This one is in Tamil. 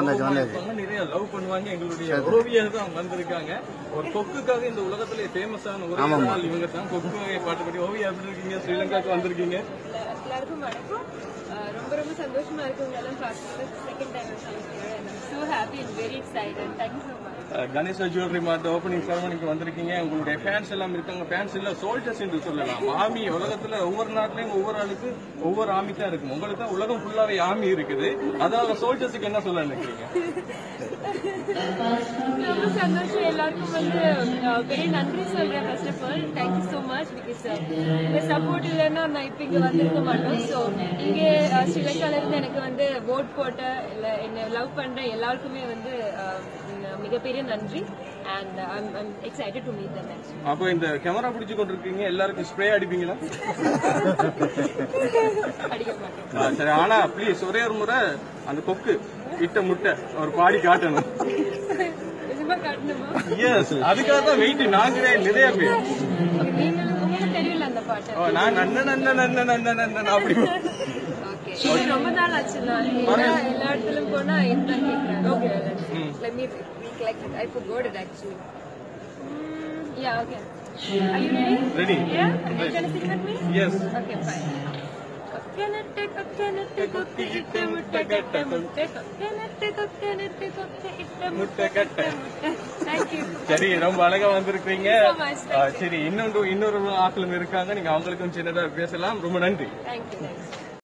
வந்தாச்சு, கோபமா வந்தாச்சு. இருப்பாங்க, நிறைய லவ் பண்ணுவாங்க எங்களுடைய ஓவியர் தான் வந்திருக்காங்க ஒரு கொக்குக்காக இந்த உலகத்திலே ஃபேமஸான ஒரு ஆள் இவங்க தான் கொக்கு பாட்டுப்படி ஓவியா எப்படி இருக்கீங்க ஸ்ரீலங்காக்கு வந்திருக்கீங்க எல்லாருக்கும் வணக்கம் அஹ் ரொம்ப ரொம்ப சந்தோஷமா இருக்கு உங்க எல்லாம் பார்க்குறது second time so happy and very excited thank you so much ah Ganesha jewellery mart opening செரமனிக்கு வந்திருக்கீங்க உங்களுடைய ஃபேன்ஸ் எல்லாம் இருக்காங்க ஃபேன்ஸ் இல்ல சோல்ஜர்ஸ் என்று சொல்லலாம் ஆமி உலகத்துல ஒவ்வொரு நாட்டிலையும் ஒவ்வொரு ஆளுக்கு ஒவ்வொரு ஆமி தான் இருக்கும் உங்களுக்கு தான் உலகம் ஃபுல்லாவே ஆமி இருக்குது அதால சோல்ஜர்ஸுக்கு என்ன சொல்ல நினைக்கிறீங்க ரொம்ப சந்தோஷம் எல்லாருக்கும் வந்து அஹ், பெரிய நன்றி சொல்றேன் first of all thank you so much because இந்த சப்போர்ட் இல்லைன்னா நான் இப்போ இங்கே வந்திருக்க மாட்டோம் ஸோ இங்கே அஹ், ஸ்ரீலங்கால இருந்து எனக்கு வந்து ஓட் போட்ட இல்லை என்னை லவ் பண்ற எல்லாருக்குமே வந்து அஹ், மிகப்பெரிய நன்றி and I'm excited to meet them actually அப்போ இந்த கேமரா பிடிச்சு கொண்டிருக்கீங்க எல்லாருக்கும் ஸ்ப்ரே அடிப்பீங்களா அடிக்க மாட்டேன் ஆ, சரி ஆனா ப்ளீஸ் ஒரே ஒரு முறை அந்த கொக்கு இட்ட முட்டை ஒரு பாடி காட்டணும் நிஜமா காட்டணுமா எஸ் அதுக்காக தான் வெயிட் நாங்களே நிறைய பேர் நீங்க உங்களுக்கு தெரியல அந்த பாட்டு ஓ, நான் நன்ன நன்ன நன்ன நன்ன நன்ன அப்படி ஓகே ரொம்ப நாள் ஆச்சு நான் எல்லா எல்லா இடத்துலயும் போனா இதுதான் கேட்கறாங்க okay let me recollect it i forgot it actually mm, yeah okay are you ready Ready. yeah are you gonna sing with me yes okay fine coconut coconut கொக்கு இட்ட முட்டை கட்ட முட்டை கொக்கனட்டு கொக்கனட்டு கொக்கு இட்ட முட்டை கட்ட முட்டை thank you சரி ரொம்ப அழகா வந்திருக்கீங்க so much, ஆ, சரி இன்னொன்று இன்னொரு ஆக்களும் இருக்காங்க நீங்க அவங்களுக்கும் சின்னதா பேசலாம் ரொம்ப நன்றி thank you thanks